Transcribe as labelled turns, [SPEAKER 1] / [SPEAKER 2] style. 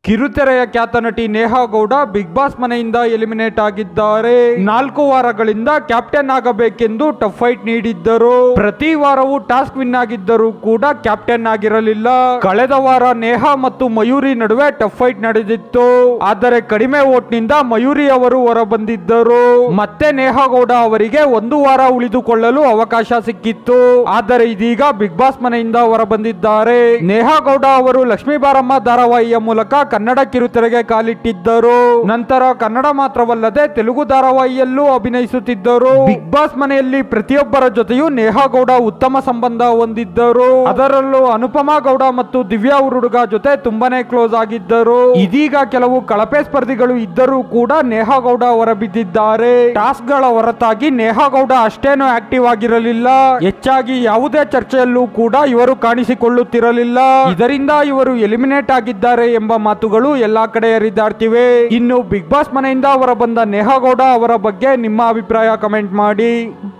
[SPEAKER 1] ಕಿರುತೆರೆಯ ಖ್ಯಾತ ನಟಿ Neha Gowda Bigg Boss ಮನೆಯಿಂದ ಎಲಿಮಿನೇಟ್ ಆಗಿದ್ದಾರೆ ನಾಲ್ಕು ವಾರಗಳಿಂದ ಕ್ಯಾಪ್ಟನ್ ಆಗಬೇಕೆಂದು ಟಫ್ ಫೈಟ್ ನೀಡಿದ್ದರು ಪ್ರತಿ ವಾರವೂ ಟಾಸ್ಕ್ ವಿನ್ ಆಗಿದ್ದರೂ ಕೂಡ ಕ್ಯಾಪ್ಟನ್ ಆಗಿರಲಿಲ್ಲ ಕಳೆದ ವಾರ ನೇಹಾ ಮತ್ತು ಮಯೂರಿ ನಡುವೆ ಟಫ್ ಫೈಟ್ ನಡೆದಿತ್ತು ಆದರೆ ಕಡಿಮೆ ಓಟ್ನಿಂದ ಮಯೂರಿ ಅವರು ಹೊರ ಬಂದಿದ್ದರು ಮತ್ತೆ ನೇಹಾ ಗೌಡ ಅವರಿಗೆ ಒಂದು ವಾರ ಉಳಿದುಕೊಳ್ಳಲು ಅವಕಾಶ ಸಿಕ್ಕಿತ್ತು ಆದರೆ ಇದೀಗ ಬಿಗ್ ಬಾಸ್ ಮನೆಯಿಂದ ಹೊರ ಬಂದಿದ್ದಾರೆ ನೇಹಾ ಗೌಡ ಅವರು ಲಕ್ಷ್ಮೀ ಬಾರಮ್ಮ ಧಾರಾವಾಹಿಯ ಮೂಲಕ ಕನ್ನಡ ಕಿರುತೆರೆಗೆ ಕಾಲಿಟ್ಟಿದ್ದರು ನಂತರ ಕನ್ನಡ ಮಾತ್ರವಲ್ಲದೆ ತೆಲುಗು ಧಾರಾವಾಹಿಯಲ್ಲೂ ಅಭಿನಯಿಸುತ್ತಿದ್ದರು ಬಿಗ್ ಬಾಸ್ ಮನೆಯಲ್ಲಿ ಪ್ರತಿಯೊಬ್ಬರ ಜೊತೆಯೂ ನೇಹಾ ಗೌಡ ಉತ್ತಮ ಸಂಬಂಧ ಹೊಂದಿದ್ದರು ಅದರಲ್ಲೂ ಅನುಪಮಾ ಗೌಡ ಮತ್ತು ದಿವ್ಯಾ ಉರುಡುಗ ಜೊತೆ ತುಂಬಾನೇ ಕ್ಲೋಸ್ ಆಗಿದ್ದರು ಇದೀಗ ಕೆಲವು ಕಳಪೆ ಸ್ಪರ್ಧಿಗಳು ಇದ್ದರೂ ಕೂಡ ನೇಹಾ ಗೌಡ ಹೊರಬಿದ್ದಿದ್ದಾರೆ ಟಾಸ್ಕ್ ಗಳ ಹೊರತಾಗಿ ನೇಹಾ ಗೌಡ ಅಷ್ಟೇನು ಆಕ್ಟಿವ್ ಆಗಿರಲಿಲ್ಲ ಹೆಚ್ಚಾಗಿ ಯಾವುದೇ ಚರ್ಚೆಯಲ್ಲೂ ಕೂಡ ಇವರು ಕಾಣಿಸಿಕೊಳ್ಳುತ್ತಿರಲಿಲ್ಲ ಇದರಿಂದ ಇವರು ಎಲಿಮಿನೇಟ್ ಆಗಿದ್ದಾರೆ ಎಂಬ ಮಾತುಗಳು ಎಲ್ಲಾ ಕಡೆ ಹರಿದಾಡ್ತಿವೆ ಇನ್ನು ಬಿಗ್ ಬಾಸ್ ಮನೆಯಿಂದ ಹೊರ ಬಂದ ನೇಹಾ ಗೌಡ ಅವರ ಬಗ್ಗೆ ನಿಮ್ಮ ಅಭಿಪ್ರಾಯ ಕಮೆಂಟ್ ಮಾಡಿ